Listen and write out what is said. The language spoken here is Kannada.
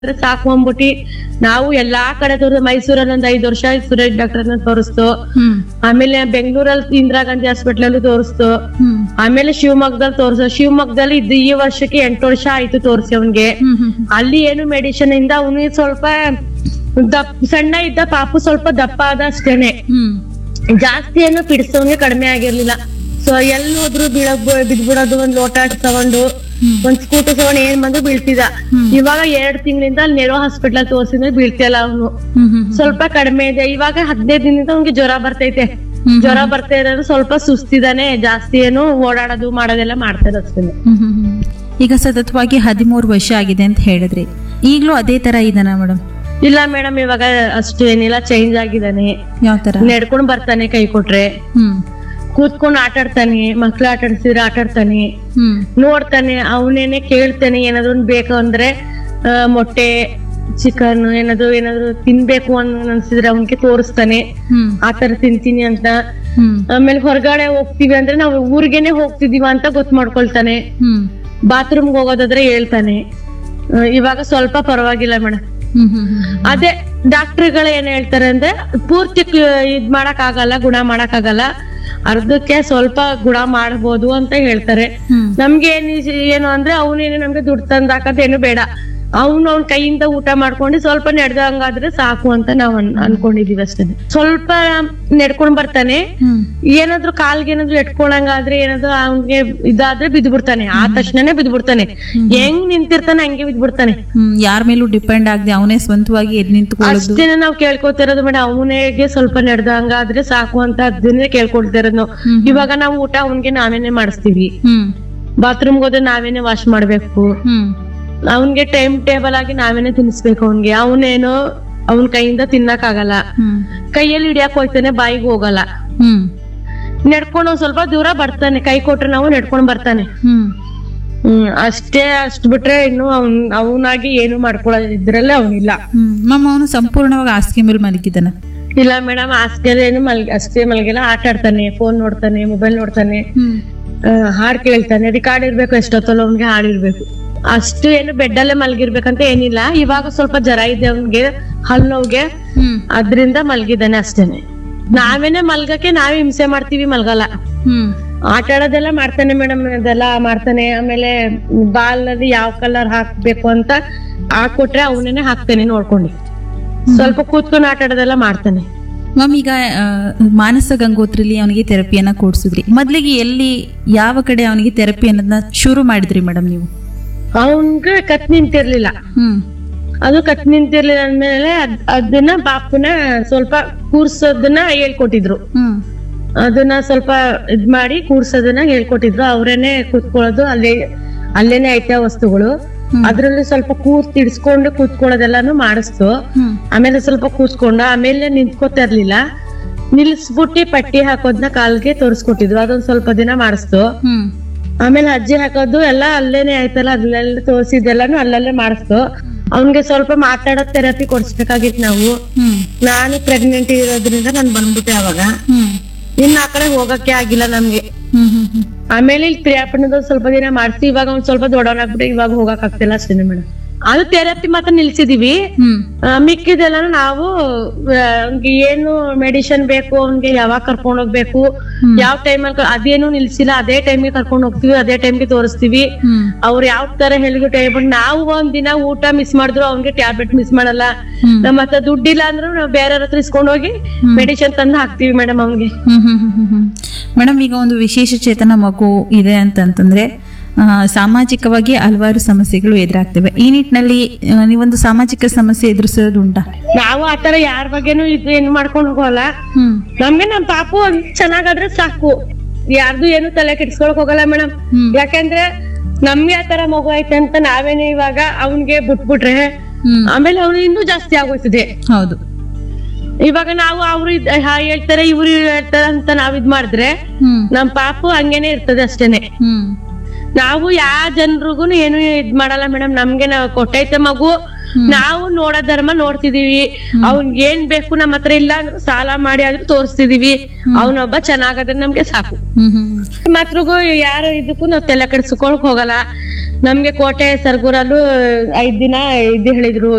ಅಂದ್ರೆ ಸಾಕು ಅಂದ್ಬಿಟ್ಟು ನಾವು ಎಲ್ಲಾ ಕಡೆ ತೋರಿಸ್ ಮೈಸೂರಲ್ಲಿ ಒಂದ್ ಐದ್ ವರ್ಷ ಸುರೇಶ್ ಡಾಕ್ಟರ್ ತೋರಿಸ್ತು ಹ್ಮ್ ಆಮೇಲೆ ಬೆಂಗಳೂರಲ್ಲಿ ಇಂದಿರಾ ಗಾಂಧಿ ಹಾಸ್ಪಿಟಲ್ ಅಲ್ಲೂ ತೋರಿಸ್ತು ಹ್ಮ್ ಆಮೇಲೆ ಶಿವಮೊಗ್ಗದಲ್ಲಿ ತೋರಿಸು ಶಿವಮೊಗ್ಗದಲ್ಲಿ ಇದ್ ಈ ವರ್ಷಕ್ಕೆ ಎಂಟು ವರ್ಷ ಆಯ್ತು ತೋರಿಸಿ ಅವನ್ಗೆ ಹ್ಮ್ ಹ್ಮ್ ಅಲ್ಲಿ ಏನು ಮೆಡಿಸಿನ್ ಇಂದ ಅವನು ಸ್ವಲ್ಪ ದಪ್ ಸಣ್ಣ ಇದ್ದ ಪಾಪು ಸ್ವಲ್ಪ ದಪ್ಪ ಆದ ಅಷ್ಟೇನೆ ಹ್ಮ್ ಜಾಸ್ತಿ ಏನು ಪಿಡಿಸೋನ್ಗೆ ಕಡಿಮೆ ಆಗಿರ್ಲಿಲ್ಲ ಸೊ ಎಲ್ಲಿ ಹೋದ್ರು ಬೀಳಕ್ ಬಿದ್ಬಿಡೋದು ಒಂದ್ ಲೋಟ ತಗೊಂಡು ಒಂದ್ ಸ್ಕೂಟರ್ ತಗೊಂಡು ಏನ್ ಬಂದು ಬೀಳ್ತಿದ ಹ್ಮ್. ಇವಾಗ ಎರಡ್ ತಿಂಗಳಿಂದ ಅಲ್ಲಿ ನೆರೋ ಹಾಸ್ಪಿಟಲ್ ತೋರ್ಸಿದ್ರೆ ಬೀಳ್ತಿಯಲ್ಲ ಅವನು ಹ್ಮ್ ಹ್ಮ್ ಸ್ವಲ್ಪ ಕಡಿಮೆ ಇದೆ ಇವಾಗ ಹದಿನೈದು ದಿನದಿಂದ ಅವ್ನಿಗೆ ಜ್ವರ ಬರ್ತೈತೆ ಹ್ಮ್. ಜ್ವರ ಬರ್ತಾ ಇರೋದು ಸ್ವಲ್ಪ ಸುಸ್ತಿದಾನೆ ಜಾಸ್ತಿ ಏನು ಓಡಾಡೋದು ಮಾಡೋದೆಲ್ಲ ಮಾಡ್ತಾರೆ ಅಷ್ಟೇ ಹ್ಮ್ ಹ್ಮ್ ಹ್ಮ್. ಈಗ ಸತತವಾಗಿ ಹದಿಮೂರು ವರ್ಷ ಆಗಿದೆ ಅಂತ ಹೇಳಿದ್ರಿ ಈಗಲೂ ಅದೇ ತರ ಇದಾನ ಮೇಡಮ್ ಇಲ್ಲ ಮೇಡಮ್ ಇವಾಗ ಅಷ್ಟು ಏನಿಲ್ಲ ಚೇಂಜ್ ಆಗಿದಾನೆ ಯಾವ ತರ ನಡ್ಕೊಂಡ್ ಬರ್ತಾನೆ ಕೈ ಕೊಟ್ರೆ ಹ್ಮ್ ಕೂತ್ಕೊಂಡು ಆಟ ಆಡ್ತಾನೆ ಮಕ್ಳು ಆಟ ಆಡ್ಸಿದ್ರೆ ಆಟ ಆಡ್ತಾನೆ ಹ್ಮ್ ನೋಡ್ತಾನೆ ಅವನೇನೆ ಕೇಳ್ತಾನೆ ಏನಾದ್ರು ಒಂದ್ ಬೇಕು ಅಂದ್ರೆ ಆ, ಮೊಟ್ಟೆ ಚಿಕನ್ ಏನಾದ್ರು ಏನಾದ್ರು ತಿನ್ಬೇಕು ಅನ್ ಅನ್ಸಿದ್ರೆ ಅವನ್ಗೆ ತೋರಿಸ್ತಾನೆ ಹ್ಮ್ ಆತರ ತಿಂತೀನಿ ಅಂತ ಹ್ಮ್ ಆಮೇಲೆ ಹೊರಗಡೆ ಹೋಗ್ತೀವಿ ಅಂದ್ರೆ ನಾವು ಊರಿಗೆನೆ ಹೋಗ್ತಿದೀವ ಅಂತ ಗೊತ್ತು ಮಾಡ್ಕೊಳ್ತಾನೆ ಹ್ಮ್ ಬಾತ್ರೂಮ್ಗೆ ಹೋಗೋದಾದ್ರೆ ಹೇಳ್ತಾನೆ ಆ, ಇವಾಗ ಸ್ವಲ್ಪ ಪರವಾಗಿಲ್ಲ ಮೇಡಮ್ ಹ್ಮ್ ಹ್ಮ್ ಹ್ಮ್ ಅದೇ ಡಾಕ್ಟರ್ಗಳು ಏನ್ ಹೇಳ್ತಾರೆ ಅಂದ್ರೆ ಪೂರ್ತಿ ಕ- ಇದ್ ಮಾಡಕ್ ಆಗಲ್ಲ ಗುಣ ಮಾಡಕ್ ಆಗಲ್ಲ ಅರ್ಧಕ್ಕೆ ಸ್ವಲ್ಪ ಗುಣ ಮಾಡ್ಬೋದು ಅಂತ ಹೇಳ್ತಾರೆ ಹ್ಮ್ ನಮ್ಗೆ ಏನ್ ಇಸ್- ಏನು ಅಂದ್ರೆ ಅವನೇನು ನಮ್ಗೆ ದುಡ್ಡು ತಂದ್ ಹಾಕದ್ ಏನು ಬೇಡ ಅವ್ನು ಅವ್ನ ಕೈಯಿಂದ ಊಟ ಮಾಡ್ಕೊಂಡು ಸ್ವಲ್ಪ ನಡೆದಂಗಾದ್ರೆ ಸಾಕು ಅಂತ ನಾವ್ ಅನ್- ಅನ್ಕೊಂಡಿದೀವಿ ಅಷ್ಟೇ ಸ್ವಲ್ಪ ನಡ್ಕೊಂಡ್ ಬರ್ತಾನೆ ಹ್ಮ್ ಏನಾದ್ರು ಕಾಲ್ಗೆ ಏನಾದ್ರು ಎಟ್ಕೊಳಂಗಾದ್ರೆ ಏನಾದ್ರು ಅವ್ನ್ಗೆ ಇದಾದ್ರೆ ಬಿದ್ಬಿಡ್ತಾನೆ ಆ ತಕ್ಷಣನೇ ಬಿದ್ಬಿಡ್ತಾನೆ ಹೆಂಗ್ ನಿಂತಿರ್ತಾನೆ ಹಂಗೆ ಬಿದ್ಬಿಡ್ತಾನೆ ಹ್ಮ್ ಯಾರ ಮೇಲೂ ಡಿಪೆಂಡ್ ಆಗದೆ ಅವನೇ ಸ್ವಂತವಾಗಿ ಎದ್ ನಿಂತ್ಕೊಳ್ಳೋದು ಅಷ್ಟೇನೆ ನಾವ್ ಕೇಳ್ಕೊತಿರೋದು ಮೇಡಮ್ ಅವನಿಗೆ ಸ್ವಲ್ಪ ನಡೆದಂಗಾದ್ರೆ ಸಾಕು ಅಂತ ಅದನ್ನೇ ಕೇಳ್ಕೊಳ್ತಾ ಇರೋದು ನಾವು ಹ್ಮ್. ಇವಾಗ ನಾವು ಊಟ ಅವನ್ಗೆ ನಾವೇನೆ ಮಾಡಿಸ್ತೀವಿ ಹ್ಮ್ ಬಾತ್ರೂಮ್ಗೆ ಹೋದ್ರೆ ನಾವೇನೆ ವಾಶ್ ಮಾಡ್ಬೇಕು ಹ್ಮ್ ಅವನ್ಗೆ ಟೈಮ್ ಟೇಬಲ್ ಆಗಿ ನಾವೇನೆ ತಿನ್ಸ್ಬೇಕು ಅವನ್ಗೆ ಅವನೇನೋ ಅವನ್ ಕೈಯಿಂದ ತಿನ್ನಕ್ ಆಗಲ್ಲ ಹ್ಮ್ ಕೈಯಲ್ಲಿ ಹಿಡಿಯಕ್ ಹೋಗ್ತಾನೆ ಬಾಯಿಗೆ ಹೋಗಲ್ಲ ಹ್ಮ್ ನಡ್ಕೊಂಡು ಒಂದ್ ಸ್ವಲ್ಪ ದೂರ ಬರ್ತಾನೆ ಕೈ ಕೊಟ್ರೆ ನಾವು ನಡ್ಕೊಂಡ್ ಬರ್ತಾನೆ ಹ್ಮ್ ಹ್ಮ್ ಅಷ್ಟೇ ಅಷ್ಟ್ ಬಿಟ್ರೆ ಇನ್ನು ಅವ್ನ್ ಅವನಾಗಿ ಏನು ಮಾಡ್ಕೊಳ್ಳೋದಿದ್ರಲ್ಲೇ ಅವನಿಲ್ಲ ಹ್ಮ್ ಮಮ್ಮ ಅವನು ಸಂಪೂರ್ಣವಾಗಿ ಹಾಸಿಗೆ ಮೇಲೆ ಮಲಗಿದ್ದಾನ ಇಲ್ಲ ಮೇಡಮ್ ಹಾಸ್ಟೆಲ್ ಏನು ಮಲ್ಗ ಅಷ್ಟೇ ಮಲಗಿಲ್ಲ ಆಟ ಆಡ್ತಾನೆ ಫೋನ್ ನೋಡ್ತಾನೆ ಮೊಬೈಲ್ ನೋಡ್ತಾನೆ ಹ್ಮ್ ಆ, ಹಾಡ್ ಕೇಳ್ತಾನೆ ರಿಕಾರ್ಡ್ ಇರ್ಬೇಕು ಎಷ್ಟೊತ್ತಲ್ಲ ಅವ್ನಿಗೆ ಹಾಡಿರ್ಬೇಕು ಅಷ್ಟು ಏನು ಬೆಡ್ ಅಲ್ಲೇ ಮಲ್ಗಿರ್ಬೇಕಂತ ಏನಿಲ್ಲ ಇವಾಗ ಸ್ವಲ್ಪ ಜ್ವರ ಇದೆ ಅವ್ನಿಗೆ ಹಲ್ ನೋವ್ಗೆ ಹ್ಮ್ ಅದ್ರಿಂದ ಮಲ್ಗಿದ್ದಾನೆ ಅಷ್ಟೇನೆ ನಾವೇನೆ ಮಲ್ಗಕ್ಕೆ ನಾವೇ ಹಿಂಸೆ ಮಾಡ್ತೀವಿ ಮಲ್ಗಲ್ಲ ಹ್ಮ್ ಆಟ ಆಡೋದೆಲ್ಲ ಮಾಡ್ತಾನೆ ಮೇಡಮ್ ಅದೆಲ್ಲ ಮಾಡ್ತಾನೆ ಆಮೇಲೆ ಬಾಲ್ ಅಲ್ಲಿ ಯಾವ ಕಲರ್ ಹಾಕ್ಬೇಕು ಅಂತ ಹಾಕೊಟ್ರೆ ಅವನೇನೆ ಹಾಕ್ತಾನೆ ನೋಡ್ಕೊಂಡು ಸ್ವಲ್ಪ ಕೂತ್ಕೊಂಡು ಆಟ ಆಡೋದೆಲ್ಲ ಮಾಡ್ತಾನೆ ಮ್ಯಾಮ್ ಈಗ ಆ, ಮಾನಸ ಗಂಗೋತ್ರಿಲಿ ಅವನಿಗೆ ಥೆರಪಿಯನ್ನ ಕೊಡ್ಸಿದ್ರಿ ಮೊದ್ಲಿಗೆ ಎಲ್ಲಿ ಯಾವ ಕಡೆ ಅವನಿಗೆ ಥೆರಪಿ ಅನ್ನೋದನ್ನ ಶುರು ಮಾಡಿದ್ರಿ ಮೇಡಮ್ ನೀವು ಅವನ್ಗೆ ಕತ್ ನಿಂತಿರ್ಲಿಲ್ಲ ಹ್ಮ್ ಅದು ಕತ್ ನಿಂತಿರ್ಲಿಲ್ಲ ಅಂದ್ಮೇಲೆ ಅದ್- ಅದನ್ನ ಪಾಪುನ ಸ್ವಲ್ಪ ಕೂರ್ಸೋದನ್ನ ಹೇಳ್ಕೊಟ್ಟಿದ್ರು ಹ್ಮ್ ಅದನ್ನ ಸ್ವಲ್ಪ ಇದ್ ಮಾಡಿ ಕೂರ್ಸೋದನ್ನ ಹೇಳ್ಕೊಟ್ಟಿದ್ರು ಅವ್ರೇನೆ ಕೂತ್ಕೊಳ್ಳೋದು ಅಲ್ಲೇ ಅಲ್ಲೇನೆ ಐತೆ ವಸ್ತುಗಳು ಹ್ಮ್. ಅದ್ರಲ್ಲಿ ಸ್ವಲ್ಪ ಕೂರ್ ತಿಡ್ಸ್ಕೊಂಡು ಕೂತ್ಕೊಳ್ಳೋದೆಲ್ಲಾನು ಮಾಡಿಸ್ತು ಹ್ಮ್ ಆಮೇಲೆ ಸ್ವಲ್ಪ ಕೂತ್ಕೊಂಡು ಆಮೇಲೆ ನಿಂತ್ಕೋತಾ ಇರ್ಲಿಲ್ಲ ನಿಲ್ಸ್ಬಿಟ್ಟು ಪಟ್ಟಿ ಹಾಕೋದ್ನ ಕಾಲ್ಗೆ ತೋರಿಸ್ಕೊಟ್ಟಿದ್ರು ಅದೊಂದ್ ಸ್ವಲ್ಪ ದಿನ ಮಾಡಿಸ್ತು ಹ್ಮ್ ಆಮೇಲೆ ಅಜ್ಜಿ ಹಾಕೋದು ಎಲ್ಲ ಅಲ್ಲೇನೆ ಆಯ್ತಲ್ಲ ಅಲ್ಲೆಲ್ಲ ತೋರಿಸಿದ್ದೆಲ್ಲಾನು ಅಲ್ಲಲ್ಲೇ ಮಾಡಿಸ್ತು ಅವ್ನ್ಗೆ ಸ್ವಲ್ಪ ಮಾತಾಡೋ ಥೆರಪಿ ಕೊಡ್ಸ್ಬೇಕಾಗಿತ್ತು ನಾವು ಹ್ಮ್ ನಾನು ಪ್ರೆಗ್ನೆಂಟ್ ಇರೋದ್ರಿಂದ ನಾನು ಬಂದ್ಬಿಟ್ಟೆ ಅವಾಗ ಹ್ಮ್ ಇನ್ನು ಆ ಕಡೆ ಹೋಗಕ್ಕೆ ಆಗಿಲ್ಲ ನಮ್ಗೆ ಹ್ಮ್ ಹ್ಮ್ ಹ್ಮ್ ಆಮೇಲೆ ಇಲ್ಲಿ ಪ್ರಿಯಾಪಣ್ಣದ ಸ್ವಲ್ಪ ದಿನ ಮಾಡ್ಸಿ ಇವಾಗ ಒಂದ್ ಸ್ವಲ್ಪ ದೊಡ್ಡವನಾಗ್ಬಿಟ್ಟು ಇವಾಗ ಹೋಗಕ್ ಆಗ್ತಿಲ್ಲ ಅಷ್ಟೇನೆ ಮೇಡಮ್ ಅದು ಥೆರಪಿ ಮಾತ್ರ ನಿಲ್ಸಿದೀವಿ ಹ್ಮ್ ಆ, ಮಿಕ್ಕಿದೆಲ್ಲ ನಾವು ಆ, ಅವ್ನ್ಗೆ ಏನು ಮೆಡಿಸಿನ್ ಬೇಕು ಅವ್ನ್ಗೆ ಯಾವಾಗ ಕರ್ಕೊಂಡ್ ಹೋಗ್ಬೇಕು ಹ್ಮ್. ಯಾವ ಟೈಮಲ್ಲಿ ಅದೇನು ನಿಲ್ಸಿಲ್ಲ ಅದೇ ಟೈಮಿಗೆ ಕರ್ಕೊಂಡ್ ಹೋಗ್ತೀವಿ ಅದೇ ಟೈಮ್ಗೆ ತೋರಿಸ್ತೀವಿ ಹ್ಮ್ ಅವ್ರು ಯಾವ ತರ ಹೇಳಿದ್ರು ಟೈಮ್ ನಾವು ಒಂದ್ ದಿನ ಊಟ ಮಿಸ್ ಮಾಡಿದ್ರು ಅವ್ನ್ಗೆ ಟ್ಯಾಬ್ಲೆಟ್ ಮಿಸ್ ಮಾಡಲ್ಲ ಹ್ಮ್. ನಮ್ಮ ಹತ್ರ ದುಡ್ಡಿಲ್ಲ ಅಂದ್ರೂ ನಾವು ಬೇರೆ ಹತ್ರ ಇಸ್ಕೊಂಡ್ ಹೋಗಿ ಹ್ಮ್. ಮೆಡಿಸಿನ್ ತಂದು ಹಾಕ್ತಿವಿ ಮೇಡಮ್ ಅವ್ನ್ಗೆ ಹ್ಮ್ ಹ್ಮ್ ಹ್ಮ್ ಹ್ಮ್ ಹ್ಮ್. ಮೇಡಮ್ ಈಗ ಒಂದು ವಿಶೇಷ ಚೇತನ ಮಗು ಇದೆ ಅಂತಂತಂದ್ರೆ ಆ, ಸಾಮಾಜಿಕವಾಗಿ ಹಲವಾರು ಸಮಸ್ಯೆಗಳು ಎದುರಾಗ್ತವೆ ಈ ನಿಟ್ಟಿನಲ್ಲಿ ಆ, ನೀವೊಂದು ಸಾಮಾಜಿಕ ಸಮಸ್ಯೆ ಎದುರಿಸೋದು ಉಂಟಾ ನಾವು ಆತರ ಯಾರ ಬಗ್ಗೆನೂ ಇದು ಏನ್ ಮಾಡ್ಕೊಂಡ್ ಹೋಗಲ್ಲ ಹ್ಮ್ ನಮ್ಗೆ ನಮ್ ಪಾಪು ಒಂದ್ ಚೆನ್ನಾಗಾದ್ರೆ ಸಾಕು ಯಾರ್ದು ಏನು ತಲೆ ಕೆಡ್ಸ್ಕೊಳಕ್ ಹೋಗಲ್ಲ ಮೇಡಮ್ ಹ್ಮ್. ಯಾಕಂದ್ರೆ ನಮ್ಗೆ ಆ ತರ ಮಗು ಐತೆ ಅಂತ ನಾವೇನೆ ಇವಾಗ ಅವನ್ಗೆ ಬಿಟ್ಬಿಟ್ರೆ ಹ್ಮ್ ಆಮೇಲೆ ಅವನು ಇನ್ನೂ ಜಾಸ್ತಿ ಆಗೋಯ್ತದೆ ಹೌದು ಇವಾಗ ನಾವು ಅವ್ರು ಇದ್- ಹಾ ಹೇಳ್ತಾರೆ ಇವ್ರು ಹೇಳ್ತಾರೆ ಅಂತ ನಾವ್ ಇದ್ ಮಾಡಿದ್ರೆ ಹ್ಮ್ ನಮ್ ಪಾಪು ಹಂಗೇನೆ ಇರ್ತದೆ ಅಷ್ಟೇನೆ ಹ್ಮ್ ನಾವು ಯಾವ ಜನರಿಗೂ ಏನು ಇದ್ ಮಾಡಲ್ಲ ಮೇಡಮ್ ನಮ್ಗೆ ನಾವು ಕೊಟ್ಟೈತೆ ಮಗು ನಾವು ನೋಡೋ ಧರ್ಮ ನೋಡ್ತಿದೀವಿ ಅವ್ನ್ಗ್ ಏನ್ ಬೇಕು ನಮ್ಮ ಹತ್ರ ಇಲ್ಲ ಅಂದ್ರೂ ಸಾಲ ಮಾಡಿ ಆದ್ರೂ ತೋರಿಸ್ತಿದೀವಿ ಅವನೊಬ್ಬ ಚೆನ್ನಾಗದ್ರೆ ನಮ್ಗೆ ಸಾಕು ಹ್ಮ್ ಹ್ಮ್ ಮಾತ್ರಿಗೂ ಯಾರು ಇದಕ್ಕೂ ನಾವ್ ತಲೆ ಕೆಡ್ಸ್ಕೊಳಕ್ ಹೋಗಲ್ಲ ನಮ್ಗೆ ಕೋಟೆ ಸರ್ಗೂರಲ್ಲೂ ಐದ್ ದಿನ ಇದು ಹೇಳಿದ್ರು